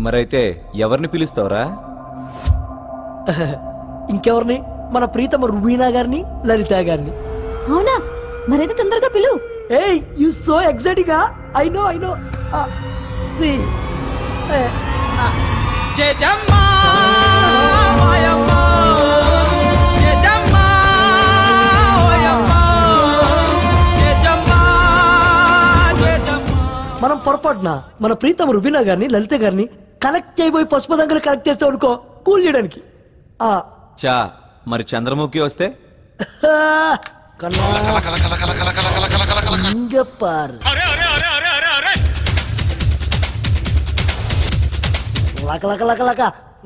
మరైతే ఎవరిని పిలుస్తావురా ఇంకెవరిని మన ప్రీతమ రుబీనా గారిని లలిత గారిని అవునా మరైతే తొందరగా పిలువు ఏయ్ you so exciting I know I know సి చేజమ్మా మాయమ్మ చేజమ్మా ఓయమ్మ చేజమ్మా చేజమ్మా మనం పొరపాటున మన ప్రీతమ రుబీనా గారిని లలిత గారిని కనెక్ట్ చేయబోయి పసుపదంగలు కనెక్ట్ చేస్తాం అనుకో కూల్ చేయడానికి ఆ, చా మరి చంద్రముఖి వస్తే కన్నా ఇంగ పారు లక లక లక లక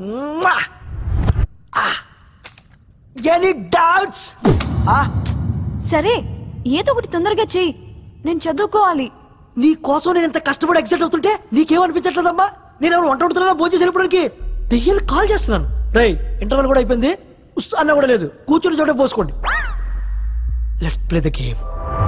ఎనీ డౌట్స్ సరే ఏదో ఒకటి తొందరగా చెయ్యి నేను చదువుకోవాలి నీ కోసం నేను ఎంత కష్టపడి ఎగ్జైట్ అవుతుంటే నీకేమనిపించట్లేదమ్మా నేను ఎవరు వంట వండుతున్నా భోజనం చేసి వెళ్ళడానికి దెయ్యాలు కాల్ చేస్తున్నాను రై ఇంటర్వెల్ కూడా అయిపోయింది ఉస్ అన్న కూడా లేదు కూర్చుని చోటే పోసుకోండి let's play the game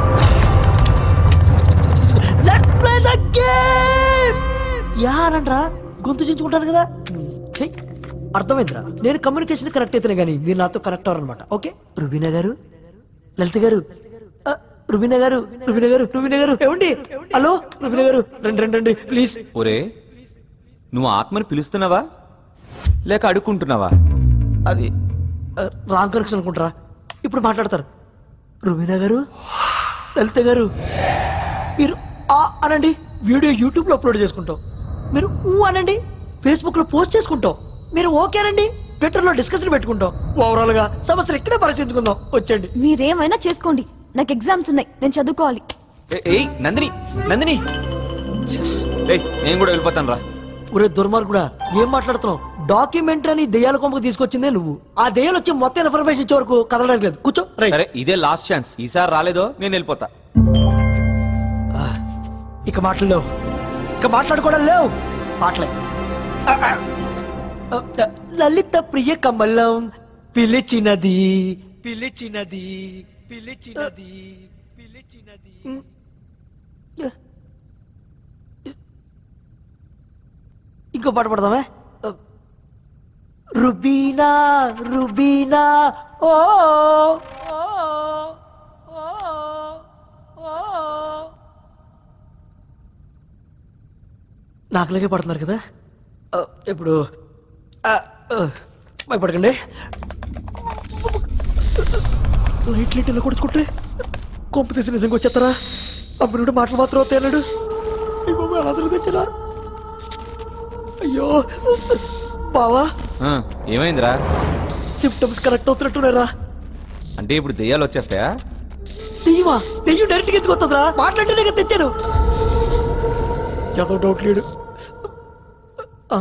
let's play the game యారంట్రా గొంతు చించుకుంటాను కదా ఛీ, అర్థమైందిరా నేను కమ్యూనికేషన్ కరెక్ట్ అయితేనే కానీ మీరు నాతో కనెక్ట్ అవ్వరనమాట ఓకే రుబీనా గారు లలిత గారు ఆ, రుబీనా గారు రుబీనా గారు రుబీనా గారు ఏమండి హలో రుబీనా గారు రండి రండి రండి ప్లీజ్ ఒరే నువ్వు ఆత్మని పిలుస్తున్నావా లేక అడుక్కుంటున్నావా అది ఆ, రాంగ్ కనెక్షన్ అనుకుంటారా ఇప్పుడు మాట్లాడతారు రుబీనా గారు లలిత గారు మీరు ఆ అనండి వీడియో యూట్యూబ్లో అప్లోడ్ చేసుకుంటాం మీరు ఊ అనండి ఫేస్బుక్లో పోస్ట్ చేసుకుంటాం మీరు ఓకేనండి ట్విట్టర్లో డిస్కషన్ పెట్టుకుంటాం ఓవరాల్గా సమస్యలు ఇక్కడే పరిశీలించుకుందాం వచ్చండి మీరేమైనా చేసుకోండి నాకు ఎగ్జామ్స్ ఉన్నాయి నేను చదువుకోవాలి ఏ- ఏయ్ నందిని నందిని ఛ, ఏయ్ నేను కూడా వెళ్ళిపోతాను రా ఒరే దుర్మార్గుడా ఏం మాట్లాడుతున్నావు డాక్యుమెంటరీ అని దెయ్యాల కొమ్మకు తీసుకొచ్చిందే నువ్వు ఆ దెయ్యాలు వచ్చి మొత్తం ఇన్ఫర్మేషన్ ఇచ్చే వరకు కదలడానికి లేదు కూర్చో రైట్ సరే ఇదే లాస్ట్ ఛాన్స్ ఈసారి రాలేదో నేను వెళ్ళిపోతా ఇక మాటలు లేవు ఇక మాట్లాడుకోవడం లేవు మాటలే ఆ, ఆ. ఆ, ఆ, లలిత ప్రియ కమలం పిలిచినది పిలిచినది పిలిచినది పిలిచినది ఇంకో పాట పడదామే ఆ, రుబీనా రుబీనా ఓ ఓ, ఓ, ఓ. నాకులాగే పడుతున్నారు కదా ఆ, ఇప్పుడు ఆ, ఆ, భయపడకండి లైట్ లైట్ ఇలా కొడుచుకుంటే కొంప తీసి నిజంగా వచ్చేస్తారా అప్పుడు మాటలు మాత్రం వస్తాయన్నాడు అసలు తెచ్చరా అయ్యో బావా ఆ, ఏమైందిరా సిమ్టమ్స్ కరెక్ట్ అవుతున్నట్టున్నారా అంటే ఇప్పుడు దెయ్యాలు వచ్చేస్తాయా దెయ్యమా దెయ్యం డైరెక్ట్ గా ఎత్తుకొస్తుందిరా మాట్లాడితేనే కదా తెచ్చాను ఏదో డౌట్ లేడు ఆ,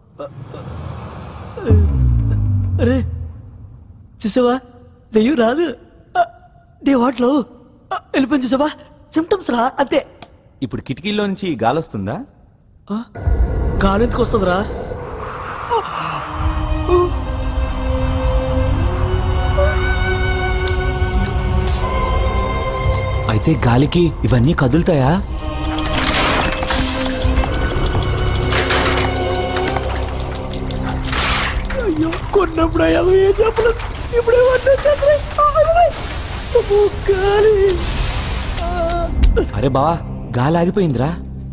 అరే చూసావా దెయ్యం రాదు ఆ, దే వాటిలో ఆ, వెళ్ళిపోయింది చూసావా సిమ్టమ్స్ రా అంతే ఇప్పుడు కిటికీలో నుంచి గాలి వస్తుందా ఆ, గాలి ఎందుకు వస్తుందిరా అయితే గాలికి ఇవన్నీ కదులుతాయా అయ్యో కొన్నప్పుడు అయ్యావు ఏం చెప్పలేదు ఇప్పుడే వచ్చేది గాలి అరే బావా గాలి ఆగిపోయిందిరా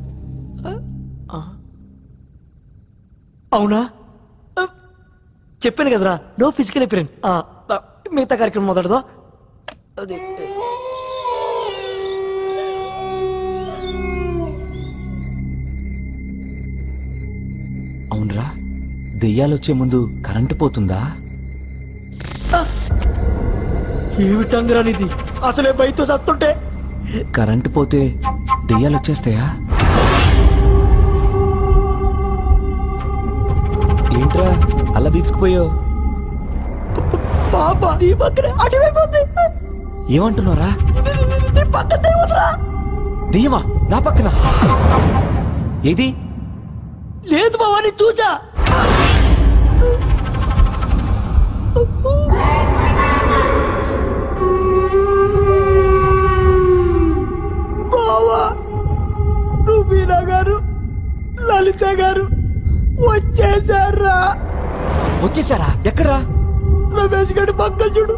అవునా ఆ, చెప్పాను కదరా నో ఫిజికల్ అపిరెన్స్ మిగతా కార్యక్రమం మొదలదో అది అవునరా దెయ్యాలు వచ్చే ముందు కరెంటు పోతుందా ఏమిటంగరా ఇది అసలే బయట సత్తుంటే కరెంటు పోతే దెయ్యాలు వచ్చేస్తాయా ఏంట్రా అలా బీసుకుపోయావు పాప నీ పక్కనే అటువైపోతుంది ఏమంటున్నారా నీ పక్కన దేవతరా దెయ్యమా నా పక్కన ఏది లేదు బావా నేను చూసా బావా రుబీనా గారు లలిత గారు వచ్చేసారా వచ్చేసారా ఎక్కడ్రా రమేష్ గడి పక్కన చూడు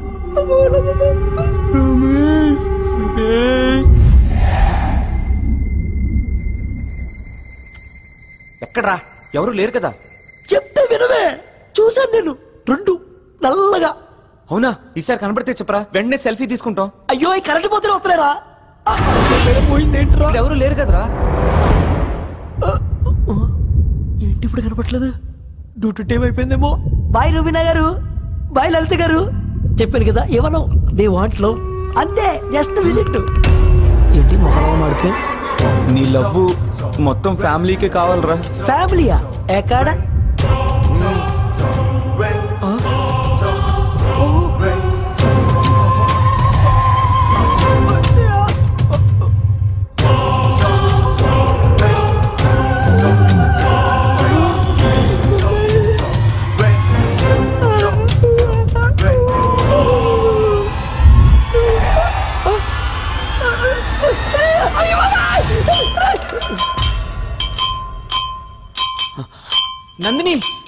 ఎక్కడ్రా ఎవరు లేరు కదా చెప్తే వినవే చూశాను నేను రెండు నల్లగా అవునా ఈసారి కనబడితే చెప్పరా వెంటనే సెల్ఫీ తీసుకుంటాం అయ్యో ఈ కరెంట్ పోతే వస్తున్నారా పోయింది ఏంట్రా ఇక్కడ ఎవరు లేరు కదరా ఏంటి ఇప్పుడు కనపట్లేదు డ్యూటీ టైం అయిపోయిందేమో బాయ్ రూబీనా గారు బాయ్ లలిత గారు చెప్పాను కదా ఏమన్నా దే వాంట్ లవ్ అంతే జస్ట్ విజిట్ ఏంటి మొహం మాడిపోయి నీ లవ్ మొత్తం ఫ్యామిలీకి కావాలరా ఫ్యామిలీయా ఎక్కడ ఆ? ఓ. నందిని